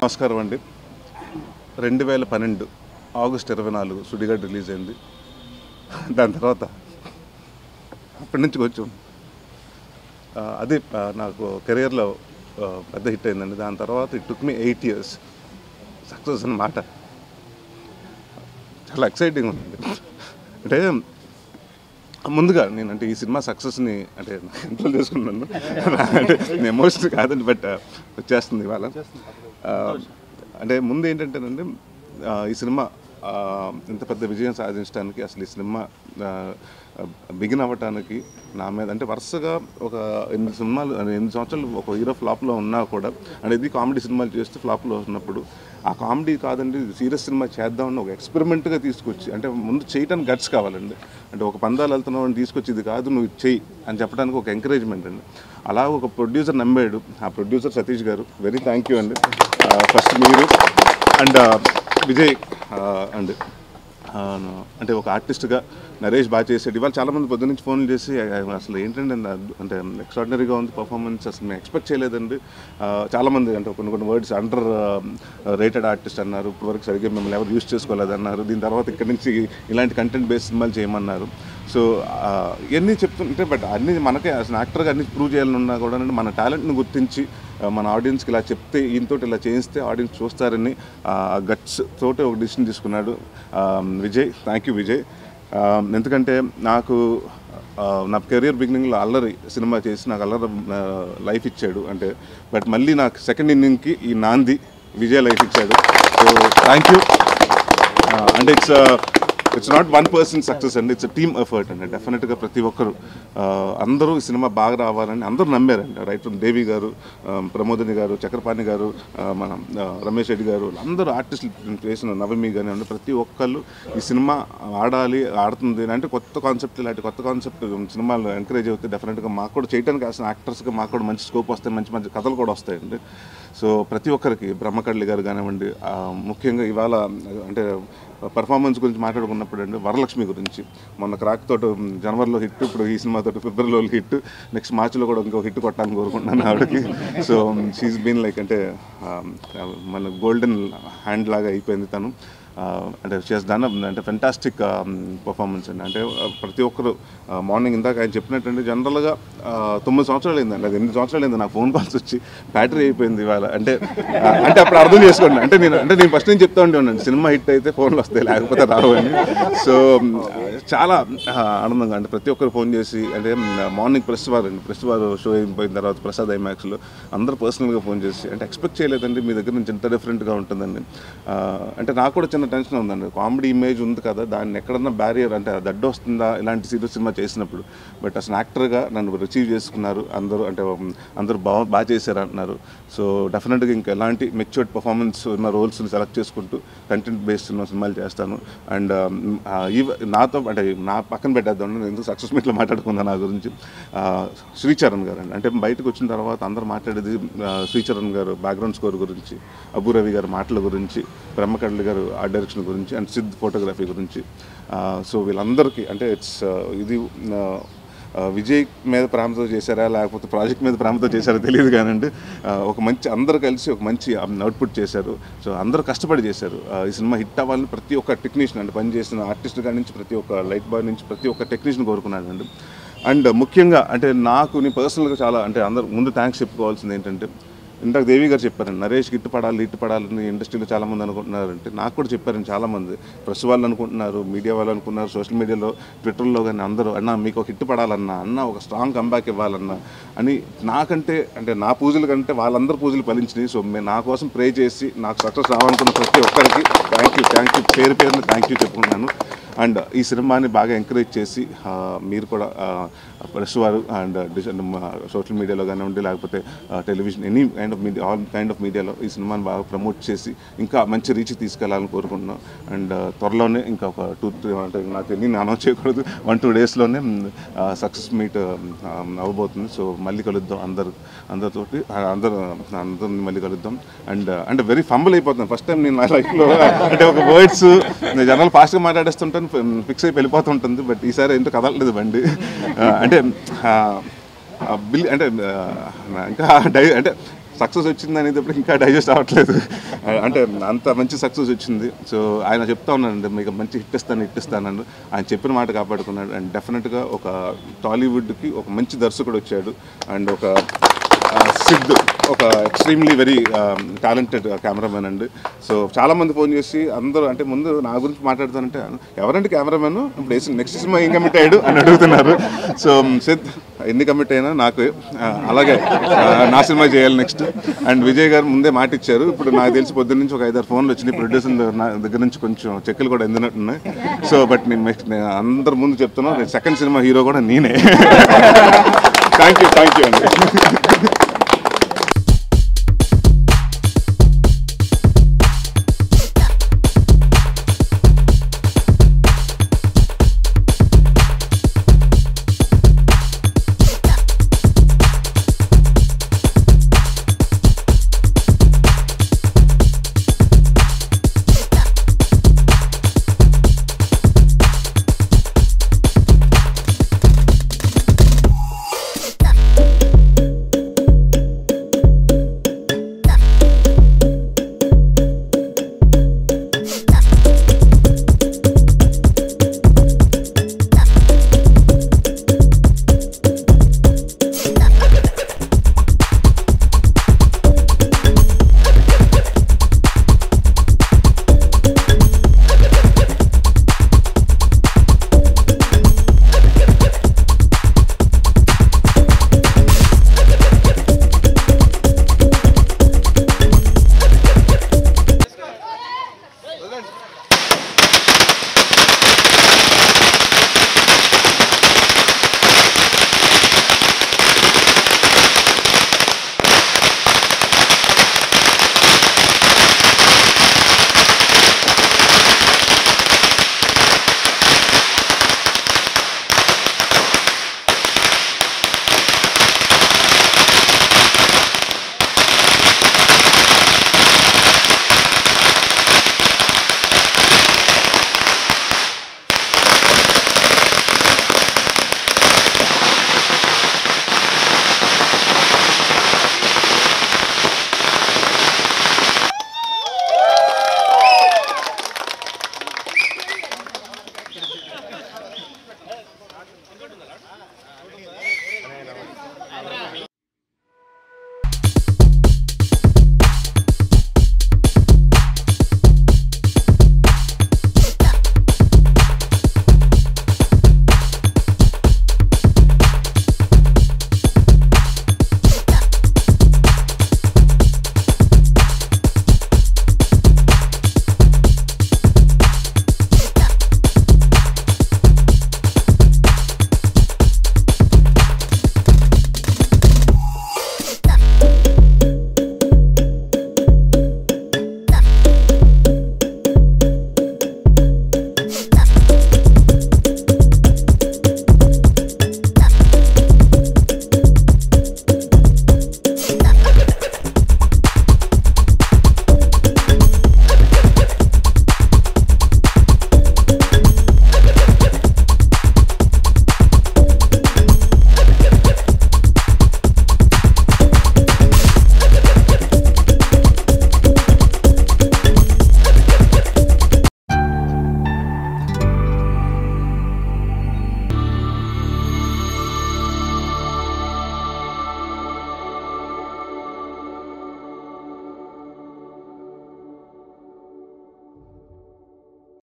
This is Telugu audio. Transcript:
నమస్కారం అండి రెండు వేల పన్నెండు ఆగస్ట్ ఇరవై నాలుగు సుడిగాడు రిలీజ్ అయింది దాని తర్వాత అప్పటి నుంచి కొంచెం ఆ, అది ఆ, నాకు కెరియర్లో ఆ, పెద్ద హిట్ అయిందండి దాని తర్వాత it took me eight years success అన్నమాట చాలా ఎక్సైటింగ్ ఉంది అంటే ముందుగా నేను అంటే ఈ సినిమా సక్సెస్ని అంటే కంట్రోల్ చేసుకున్నాను అంటే నేను ఎమోషన్ కాదండి బట్ వచ్చేస్తుంది ఇవాళ ఆ, అంటే ముందు ఏంటంటేనండి ఆ, ఈ సినిమా ఆ, ఇంత పెద్ద విజయం సాధించడానికి అసలు ఈ సినిమా బిగిన్ అవ్వటానికి నా మీద అంటే వరుసగా ఒక ఎనిమిది సినిమాలు అంటే ఎనిమిది సంవత్సరాలు ఒక హీరో ఫ్లాప్లో ఉన్నా కూడా అనేది కామెడీ సినిమాలు చేస్తూ ఫ్లాప్లో ఉన్నప్పుడు ఆ కామెడీ కాదండి సీరియస్ సినిమా చేద్దామని ఒక ఎక్స్పెరిమెంట్గా తీసుకొచ్చి అంటే ముందు చేయటానికి గట్స్ కావాలండి అంటే ఒక పందాలు వెళ్తున్నావు అని తీసుకొచ్చి ఇది కాదు నువ్వు ఇది చెయ్యి అని చెప్పడానికి ఒక ఎంకరేజ్మెంట్ అండి అలా ఒక ప్రొడ్యూసర్ నమ్మాడు ఆ ప్రొడ్యూసర్ సతీష్ గారు వెరీ థ్యాంక్ యూ అండి ఫస్ట్ మీరు అండ్ విజయ్ అండ్ అంటే ఒక ఆర్టిస్ట్గా నరేష్ బాగా చేసాడు ఇవాళ చాలామంది పొద్దు నుంచి ఫోన్లు చేసి "ఆ, అసలు ఏంటంటే అంత- అంటే ఎక్స్ట్రాడినరీగా ఉంది పర్ఫార్మెన్స్ అసలు మేము ఎక్స్పెక్ట్ చేయలేదండి ఆ, చాలామంది అంటే కొన్ని కొన్ని వర్డ్స్ అండర్ రేటెడ్ ఆర్టిస్ట్ అన్నారు ఇప్పటివరకు సరిగ్గా మిమ్మల్ని ఎవరు యూస్ చేసుకోలేదన్నారు దీని తర్వాత ఇక్కడి నుంచి ఇలాంటి కంటెంట్ బేస్డ్ సినిమాలు చేయమన్నారు సో ఆ, ఇవన్నీ చెప్తుంటే బట్ అన్ని మనకే అసలు యాక్టర్గా అన్ని ప్రూవ్ చేయాలని ఉన్నా కూడా మన టాలెంట్ని గుర్తించి ఆ, మన ఆడియన్స్కి ఇలా చెప్తే ఈయనతో ఇలా చేయిస్తే ఆడియన్స్ చూస్తారని గట్స్ తోటి ఒక డిసిషన్ తీసుకున్నాడు ఆ, విజయ్ థ్యాంక్ యూ విజయ్ ఆ, ఎందుకంటే నాకు ఆ, నా కెరియర్ బిగినింగ్లో అల్లరి సినిమా చేసి నాకు అల్లరి లైఫ్ ఇచ్చాడు అంటే బట్ మళ్ళీ నాకు సెకండ్ ఇన్నింగ్కి ఈ నాంది విజయ్ లైఫ్ ఇచ్చాడు సో థ్యాంక్ యూ అంటే it's it's not one person success అండి ఇట్స్ టీమ్ ఎఫర్ట్ అండి డెఫినెట్గా ప్రతి ఒక్కరు ఆ, అందరూ ఈ సినిమా బాగా రావాలని అందరూ నమ్మారండి రైట్ దేవి గారు ఆ, ప్రమోదిని గారు చక్రపాణి గారు ఆ, మన ఆ, రమేష్ రెడ్డి గారు అందరూ ఆర్టిస్టులు చేసిన నవమి కానీ అంటే ప్రతి ఒక్కళ్ళు ఈ సినిమా ఆడాలి ఆడుతుంది అంటే కొత్త కాన్సెప్ట్ ఇలాంటి కొత్త కాన్సెప్ట్ సినిమాలు ఎంకరేజ్ అవుతాయి డెఫినెట్గా మాకు కూడా చేయడానికి కాసిన యాక్టర్స్గా మాకు కూడా మంచి స్కోప్ వస్తాయి మంచి మంచి కథలు కూడా వస్తాయండి సో ప్రతి ఒక్కరికి బ్రహ్మకళ్ళి గారు కానివ్వండి ఆ, ముఖ్యంగా ఇవాళ అంటే పర్ఫార్మెన్స్ గురించి మాట్లాడుకున్నప్పుడు అండి వరలక్ష్మి గురించి మొన్న క్రాక్ తోటి జనవరిలో హిట్ ఇప్పుడు ఈ సినిమా తోటి ఫిబ్రవరిలో హిట్ నెక్స్ట్ మార్చిలో కూడా ఇంకో హిట్ కొట్టాలని కోరుకుంటున్నాను ఆవిడకి సో షీఈ్ బీన్ లైక్ అంటే ఆ, మన గోల్డెన్ హ్యాండ్ లాగా అయిపోయింది తను ఆ, అంటే షీస్ డన్ అంటే ఫెంటాస్టిక్ పర్ఫార్మెన్స్ అండి అంటే ఆ, ప్రతి ఒక్కరు మార్నింగ్ ఇందాక ఆయన చెప్పినట్టండి జనరల్గా తొమ్మిది సంవత్సరాలు అయిందండి అది ఎనిమిది సంవత్సరాలు అయింది నాకు ఫోన్ కాల్స్ వచ్చి బ్యాటరీ అయిపోయింది ఇవాళ అంటే ఆ, అంటే అప్పుడు అర్థం చేసుకోండి అంటే నేను అంటే నేను ఫస్ట్ నుంచి చెప్తా ఉండే ఉన్నాను సినిమా హిట్ అయితే ఫోన్లు వస్తాయి లేకపోతే రావు అని సో చాలా ఆ, ఆనందంగా అంటే ప్రతి ఒక్కరు ఫోన్ చేసి అంటే మార్నింగ్ ప్రెస్ వారు అండి ప్రెస్ వారు షో అయిపోయిన తర్వాత ప్రసాద్ ఐమాక్స్లో అందరూ పర్సనల్గా ఫోన్ చేసి అంటే ఎక్స్పెక్ట్ చేయలేదండి మీ దగ్గర నుంచి ఇంత డిఫరెంట్గా ఉంటుందండి ఆ, అంటే నాకు కూడా చిన్న టెన్షన్ ఉందండి కామెడీ ఇమేజ్ ఉంది కదా దాన్ని ఎక్కడన్నా బ్యారియర్ అంటే అది అడ్డు వస్తుందా ఇలాంటి సీరియస్ సినిమా చేసినప్పుడు బట్ అసలు యాక్టర్గా నన్ను రిసీవ్ చేసుకున్నారు అందరూ అంటే ఉమ్, అందరూ బాగా బాగా చేశారు అంటున్నారు సో డెఫినెట్గా ఇంకా ఎలాంటి మెచ్యూర్డ్ పర్ఫార్మెన్స్ ఉన్న రోల్స్ని సెలెక్ట్ చేసుకుంటూ కంటెంట్ బేస్డ్ ఉన్న సినిమాలు చేస్తాను అండ్ నాతో అంటే నా పక్కన పెట్టేద్దాం నేను ఎందుకు సక్సెస్ మీట్లో మాట్లాడుకుందా నా గురించి ఆ, శ్రీచరణ్ గారు అండి అంటే బయటకు వచ్చిన తర్వాత అందరూ మాట్లాడేది ఆ, శ్రీచరణ్ గారు బ్యాక్గ్రౌండ్ స్కోర్ గురించి అబు రవి గారు మాటల గురించి బ్రహ్మకడ్లు గారు ఆర్ట్ డైరెక్షన్ గురించి అండ్ సిద్ధ్ ఫోటోగ్రఫీ గురించి ఆ, సో వీళ్ళందరికీ అంటే ఇట్స్ ఇది ఆ, ఆ, విజయ్ మీద ప్రేమతో చేశారా లేకపోతే ప్రాజెక్ట్ మీద ప్రేమతో చేశారో తెలియదు కానండి ఆ, ఒక మంచి అందరూ కలిసి ఒక మంచి అవుట్పుట్ చేశారు సో అందరూ కష్టపడి చేశారు ఆ, ఈ సినిమా హిట్ అవ్వాలని ప్రతి ఒక్క టెక్నీషియన్ అంటే పనిచేసిన ఆర్టిస్ట్ కాడి నుంచి ప్రతి ఒక్క లైట్ బాయ్ నుంచి ప్రతి ఒక్క టెక్నీషియన్ కోరుకున్నాడు అండి అండ్ ముఖ్యంగా అంటే నాకు నేను పర్సనల్గా చాలా అంటే అందరు ముందు థ్యాంక్స్ చెప్పుకోవాల్సింది ఏంటంటే ఇందాక దేవి గారు చెప్పారండి నరేష్ ఇట్టు పడాలి ఇట్టు పడాలని ఇండస్ట్రీలో చాలామంది అనుకుంటున్నారంటే నాకు కూడా చెప్పారండి చాలామంది ప్రెస్ వాళ్ళు అనుకుంటున్నారు మీడియా వాళ్ళు అనుకున్నారు సోషల్ మీడియాలో ట్విట్టర్లో కానీ అందరూ అన్న మీకు ఒక హిట్ పడాలన్నా అన్న ఒక స్ట్రాంగ్ కంబ్యాక్ ఇవ్వాలన్నా అని నాకంటే అంటే నా పూజల కంటే వాళ్ళందరూ పూజలు ఫలించినాయి సో మే- నా కోసం ప్రే చేసి నాకు సక్సెస్ రావాలనుకున్న ప్రతి ఒక్కరికి థ్యాంక్ యూ థ్యాంక్ యూ పేరు పేరున థ్యాంక్ యూ చెప్పుకుంటున్నాను అండ్ ఈ సినిమాని బాగా ఎంకరేజ్ చేసి ఆ, మీరు కూడా ప్రెస్ వారు అండ్ సోషల్ మీడియాలో కానివ్వండి లేకపోతే television any kind of media all kind of మీడియాలో ఈ సినిమాని బాగా ప్రమోట్ చేసి ఇంకా మంచి రీచ్ తీసుకెళ్లాలని కోరుకుంటున్నాం అండ్ త్వరలోనే ఇంకా ఒక టూ త్రీ అంటే నాకు ఎన్ని అనౌన్స్ చేయకూడదు వన్ టూ డేస్లోనే సక్సెస్ మీట్ అవ్వబోతుంది సో మళ్ళీ కలుద్దాం అందరు అందరితోటి ఆ, అందరు అందరిని మళ్ళీ కలుద్దాం అండ్ అంటే వెరీ ఫంబుల్ అయిపోతుంది ఫస్ట్ టైం నేను నా లైఫ్లో అంటే ఒక వర్డ్స్ నేను జనరల్ ఫాస్ట్గా మాట్లాడేస్తుంటాను ఫిక్స్ అయిపోయి వెళ్ళిపోతుంటుంది బట్ ఈసారి ఏంటో కదలలేదు బండి ఆ, అంటే ఆ, ఆ బిల్ అంటే ఆ, ఇంకా డై అంటే సక్సెస్ వచ్చింది అనేది ఇప్పుడు ఇంకా డైజెస్ట్ అవ్వట్లేదు అంటే అంత మంచి సక్సెస్ వచ్చింది సో ఆయన చెప్తా ఉన్నానండి మీకు మంచి హిట్ ఇస్తాను హిట్ ఇస్తానని ఆయన చెప్పిన మాట కాపాడుకున్నాడు అండ్ డెఫినెట్గా ఒక టాలీవుడ్కి ఒక మంచి దర్శకుడు వచ్చాడు అండ్ ఒక ఆ, సిద్ధ్ ఒక ఎక్స్ట్రీమ్లీ వెరీ టాలెంటెడ్ కెమెరామెన్ అండి సో చాలా మంది ఫోన్ చేసి అందరూ అంటే ముందు నా గురించి మాట్లాడుతానంటే ఎవరంటే కెమెరామెన్ ఇప్పుడు వేసిన నెక్స్ట్ సినిమా ఏం కమిట్ అయ్యాడు అని అడుగుతున్నారు సో సిద్ధ్ ఎన్ని కమిట్ అయినా నాకు ఆ, అలాగే ఆ, నా సినిమా చేయాలి నెక్స్ట్ అండ్ విజయ్ గారు ముందే మాట ఇచ్చారు ఇప్పుడు నాకు తెలిసి పొద్దున్న నుంచి ఒక ఐదారు ఫోన్లు వచ్చినాయి ప్రొడ్యూసర్ నా దగ్గర నుంచి కొంచెం చెక్కులు కూడా అందినట్టున్నాయి సో బట్ నేను next- నేను అందరి ముందు చెప్తున్నాను సెకండ్ సినిమా హీరో కూడా నేనే థ్యాంక్ యూ థ్యాంక్ యూ అండి